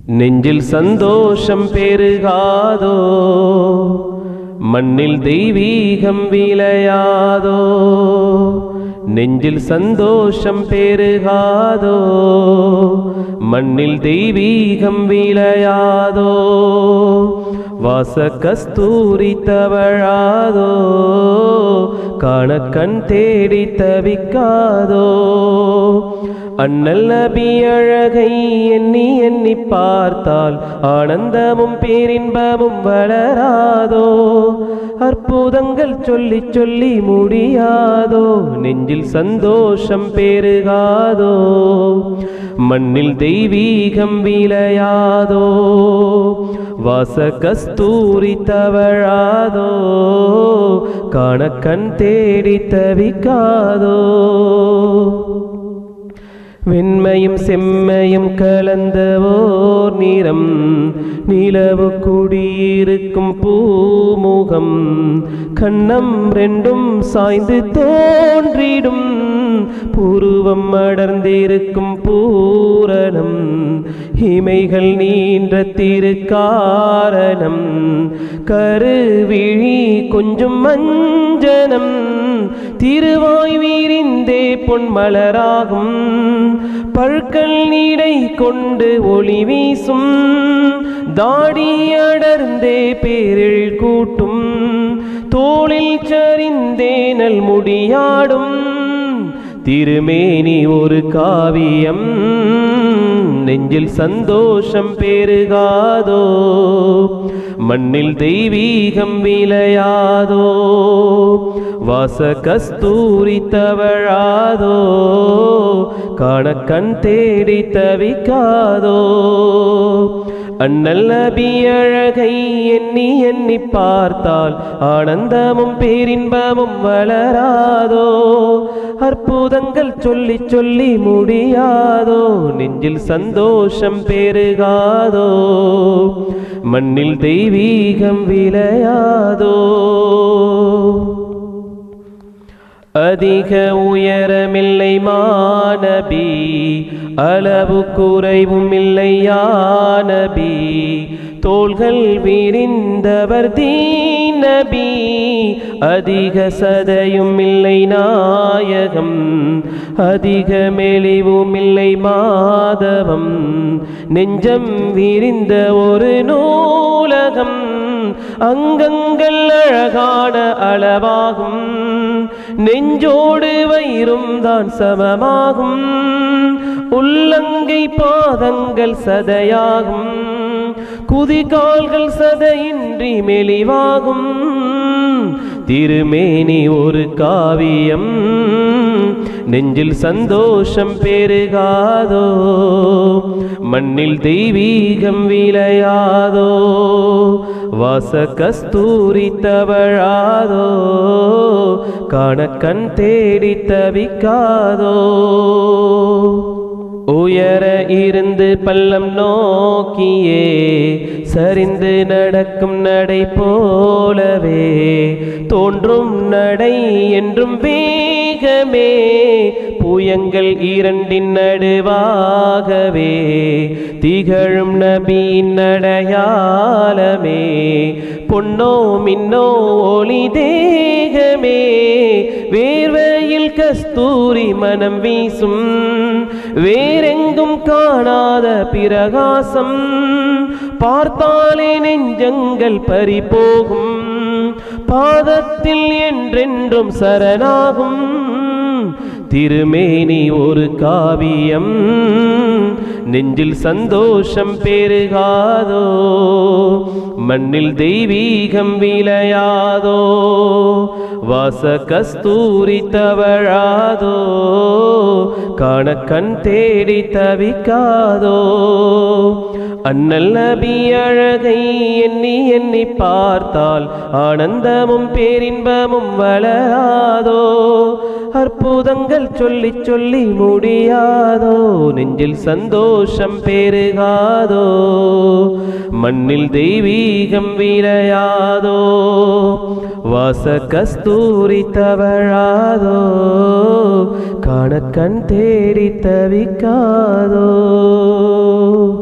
நெஞ்சில் சந்தோஷம் பெருகாதோ மண்ணில் தெய்வீகம் விளையாதோ நெஞ்சில் சந்தோஷம் பெருகாதோ மண்ணில் தெய்வீகம் விளையாதோ வாச கஸ்தூரி தவழாதோ காண கண் தேடி தவிக்காதோ அண்ணல் நபி அழகை எண்ணி எண்ணி பார்த்தால் ஆனந்தமும் பேரின்பமும் வளராதோ அற்புதங்கள் சொல்லி சொல்லி முடியாதோ நெஞ்சில் சந்தோஷம் பெருகாதோ மண்ணில் தெய்வீகம் விளையாதோ வாச கஸ்தூரி தவழாதோ காண கண் தேடி தவிக்காதோ வெண்மையும் செம்மையும் கலந்த ஓர் நிறம் நிலவு குடியிருக்கும் பூமுகம் கண்ணம் ரெண்டும் சாய்ந்து தோன்றிடும் புருவம் அடர்ந்திருக்கும் பூரணம் இமைகள் நீண்ட திருக்காரணம் கருவிழி கொஞ்சம் மஞ்சனம் திருவாய் வீரிந்தே பொன்மலராகும் பழுக்கள் நீடை கொண்டு ஒளி வீசும் தாடி அடர்ந்தே பேரில் கூட்டும் தோளில் சரிந்தே நல் முடியாடும் திருமேனி ஒரு காவியம் நெஞ்சில் சந்தோஷம் பெருகாதோ மண்ணில் தெய்வீகம் விளையாதோ வாச கஸ்தூரி தவழாதோ காண கண் தேடி தவிக்காதோ அண்ணல் நபி அழகை எண்ணி எண்ணி பார்த்தால் ஆனந்தமும் பேரின்பமும் வளராதோ அற்புதங்கள் சொல்லி சொல்லி முடியாதோ நெஞ்சில் சந்தோஷம் பெருகாதோ மண்ணில் தெய்வீகம் விளையாதோ அதிக உயரமில்லை மாநபி அளவு குறைவும் இல்லை யானபி தோள்கள் விரிந்தவர் தீனபி அதிக சதையும் இல்லை நாயகம் அதிக மெலிவும் இல்லை மாதவம் நெஞ்சம் விரிந்த ஒரு நூலகம் அங்கங்கள் அழகான அளவாகும் நெஞ்சோடு வயிறும் தான் சமமாகும் உள்ளங்கை பாதங்கள் சதையாகும் குதிகால்கள் சதையின்றி மெலிவாகும் திருமேனி ஒரு காவியம் நெஞ்சில் சந்தோஷம் பெருகாதோ மண்ணில் தெய்வீகம் விளையாதோ வாச கஸ்தூரி தவழாதோ காண கண் தேடி தவிக்காதோ உயர இருந்து பள்ளம் நோக்கியே சரிந்து நடக்கும் நடை போலவே தோன்றும் நடை என்றும் வேகமே புயங்கள் இரண்டின் நடுவாகவே திகழும் நபியின் நடையாளமே பொன்னோ மின்னோ ஒளி தேகமே வேர்வையில் கஸ்தூரி மனம் வீசும் வேறெங்கும் காணாத பிரகாசம் பார்த்தாலே நெஞ்சங்கள் பறிபோகும் பாதத்தில் என்றென்றும் சரணாகும் திருமேனி ஒரு காவியம் நெஞ்சில் சந்தோஷம் பெருகாதோ மண்ணில் தெய்வீகம் விளையாதோ வாச கஸ்தூரி தவழாதோ காண கண் தேடி தவிக்காதோ அண்ணல் நபி அழகை எண்ணி எண்ணி பார்த்தால் ஆனந்தமும் பேரின்பமும் வளராதோ அற்புதங்கள் சொல்லி சொல்லி முடியாதோ நெஞ்சில் சந்தோஷம் பெருகாதோ மண்ணில் தெய்வீகம் விளையாதோ வாச கஸ்தூரி தவழாதோ காண கண் தேடி தவிக்காதோ